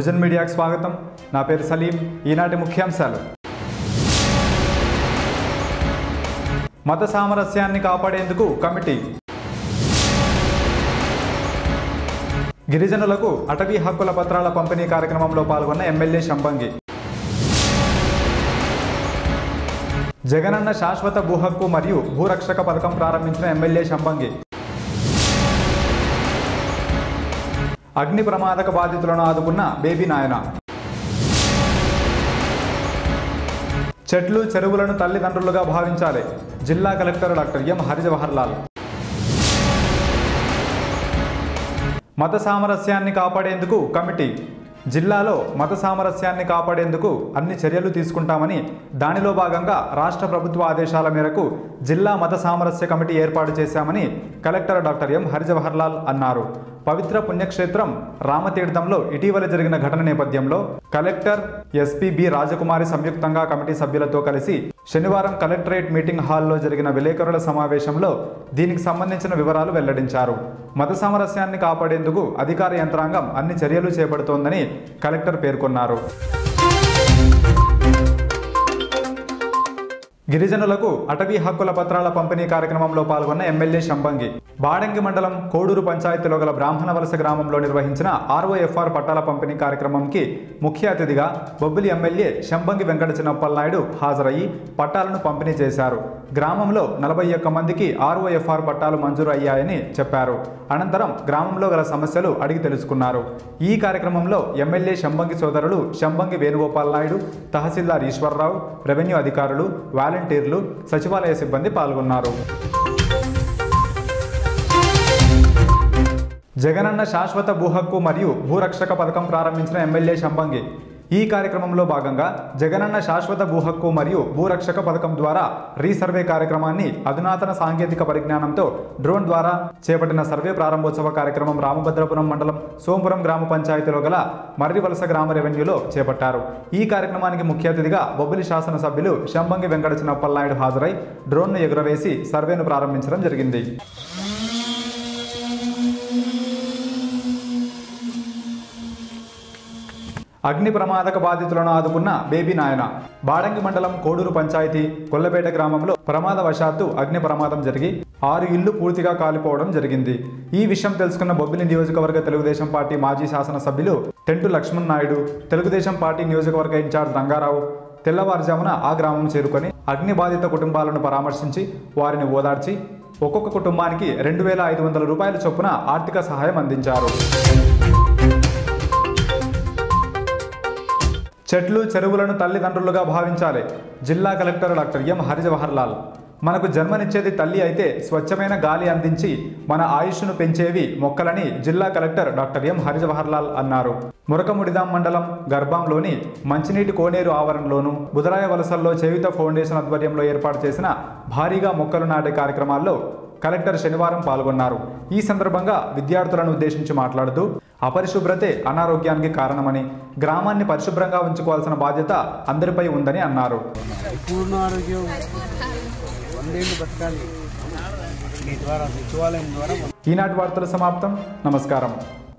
vision మీడియాకు స్వాగతం నా పేరు సలీం ఈనాటి ముఖ్యాంశాలు మత సామరస్యాన్ని కాపాడేందుకు కమిటీ గిరిజనులకు అటవీ హక్కుల పత్రాల పంపిణీ కార్యక్రమంలో పాల్గొన్న ఎమ్మెల్యే శంబంగి జగనన్న శాశ్వత భూ హక్కు మరియు భూరక్షక పథకం ప్రారంభించిన ఎమ్మెల్యే శంబంగి అగ్ని ప్రమాదక బాధితులను ఆదుకున్న బేబీ నాయన చెట్లు చెరువులను తల్లిదండ్రులుగా భావించాలి జిల్లా collector doctor M Harijawahar Lal మత సామరస్యాన్ని కాపాడేందుకు కమిటీ జిల్లాలో మత సామరస్యాన్ని కాపాడేందుకు అన్ని చర్యలు తీసుకుంటామని దానిలో భాగంగా రాష్ట్ర ప్రభుత్వ ఆదేశాల మేరకు జిల్లా మత సామరస్య కమిటీ ఏర్పాటు చేశామని collector doctor M Harijawahar Lal అన్నారు పవిత్ర పుణ్యక్షేత్రం రామతీర్థంలో ఇటీవల జరిగిన ఘటన నేపథ్యంలో కలెక్టర్ ఎస్పీ బి రాజకుమారి సంయుక్తంగా కమిటీ సభ్యులతో కలిసి శనివారం కలెక్టరేట్ మీటింగ్ హాల్లో జరిగిన విలేకరుల సమావేశంలో దీనికి సంబంధించిన వివరాలు వెల్లడించారు మత సామరస్యాన్ని కాపాడేందుకు అధికార యంత్రాంగం అన్ని చర్యలు చేపడుతోందని కలెక్టర్ పేర్కొన్నారు గిరిజనులకు అటవీ హక్కుల పత్రాల పంపిణీ కార్యక్రమంలో పాల్గొన్న ఎమ్మెల్యే శంబంగి బాడంగి మండలం కోడూరు పంచాయతీలో గల బ్రాహ్మణ వలస గ్రామంలో నిర్వహించిన ఆర్ఓఎఫ్ఆర్ పట్టాల పంపిణీ కార్యక్రమంకి ముఖ్య అతిథిగా బొబ్బిలి ఎమ్మెల్యే శంబంగి వెంకట చిన్నప్పల్ నాయుడు హాజరయ్యి పట్టాలను పంపిణీ చేశారు గ్రామంలో నలభై ఒక్క మందికి ఆర్ఓఎఫ్ఆర్ పట్టాలు మంజూరు అయ్యాయని చెప్పారు అనంతరం గ్రామంలో గల సమస్యలు అడిగి తెలుసుకున్నారు ఈ కార్యక్రమంలో ఎమ్మెల్యే శంబంగి సోదరులు శంబంగి వేణుగోపాల్ నాయుడు తహసీల్దార్ ఈశ్వరరావు రెవెన్యూ అధికారులు వాలంటీర్లు సచివాలయ సిబ్బంది పాల్గొన్నారు జగనన్న శాశ్వత భూ హక్కు మరియు భూరక్షక పథకం ప్రారంభించిన ఎమ్మెల్యే శంబంగి ఈ కార్యక్రమంలో భాగంగా జగనన్న శాశ్వత భూ హక్కు మరియు భూరక్షక పథకం ద్వారా రీసర్వే కార్యక్రమాన్ని అధునాతన సాంకేతిక పరిజ్ఞానంతో డ్రోన్ ద్వారా చేపట్టిన సర్వే ప్రారంభోత్సవ కార్యక్రమం రామభద్రపురం మండలం సోంపురం గ్రామ పంచాయతీలో గల మర్రి వలస గ్రామ రెవెన్యూలో చేపట్టారు ఈ కార్యక్రమానికి ముఖ్య అతిథిగా బొబ్బిలి శాసనసభ్యులు శంబంగి వెంకట చిన్నప్పల్ నాయుడు హాజరై డ్రోన్ను ఎగురవేసి సర్వేను ప్రారంభించడం జరిగింది అగ్ని ప్రమాదక బాధితులను ఆదుకున్న బేబీ నాయన బాడంగి మండలం కోడూరు పంచాయతీ కొల్లపేట గ్రామంలో ప్రమాదవశాత్తు అగ్ని ప్రమాదం జరిగి ఆరు ఇళ్లు పూర్తిగా కాలిపోవడం జరిగింది ఈ విషయం తెలుసుకున్న బొబ్బిలి నియోజకవర్గ తెలుగుదేశం పార్టీ మాజీ శాసనసభ్యులు టెంటు లక్ష్మణ్ నాయుడు తెలుగుదేశం పార్టీ నియోజకవర్గ ఇన్ఛార్జ్ రంగారావు తెల్లవారుజామున ఆ గ్రామం చేరుకొని అగ్ని బాధిత కుటుంబాలను పరామర్శించి వారిని ఓదార్చి ఒక్కొక్క కుటుంబానికి రెండు వేల ఐదు వందల రూపాయల చొప్పున ఆర్థిక సహాయం అందించారు చెట్లు చెరువులను తల్లిదండ్రులుగా భావించాలి జిల్లా collector doctor M Harijawahar Lal మనకు జన్మనిచ్చేది తల్లి అయితే స్వచ్ఛమైన గాలి అందించి మన ఆయుష్ను పెంచేవి మొక్కలని జిల్లా collector doctor M Harijawahar Lal అన్నారు మురకముడిదాం మండలం గర్భంలోని మంచినీటి కోనేరు ఆవరణలోను బుధరాయ వలసల్లో చేయుత ఫౌండేషన్ ఆధ్వర్యంలో ఏర్పాటు చేసిన భారీగా మొక్కలు నాటే కార్యక్రమాల్లో కలెక్టర్ శనివారం పాల్గొన్నారు ఈ సందర్భంగా విద్యార్థులను ఉద్దేశించి మాట్లాడుతూ అపరిశుభ్రతే అనారోగ్యానికి కారణమని గ్రామాన్ని పరిశుభ్రంగా ఉంచుకోవాల్సిన బాధ్యత అందరిపై ఉందని అన్నారు పూర్ణ ఆరోగ్యం వందేళ్ళు బతకాలి మీ ద్వారా సచివాలయం ద్వారా ఈనాటి వార్తల సమాప్తం నమస్కారం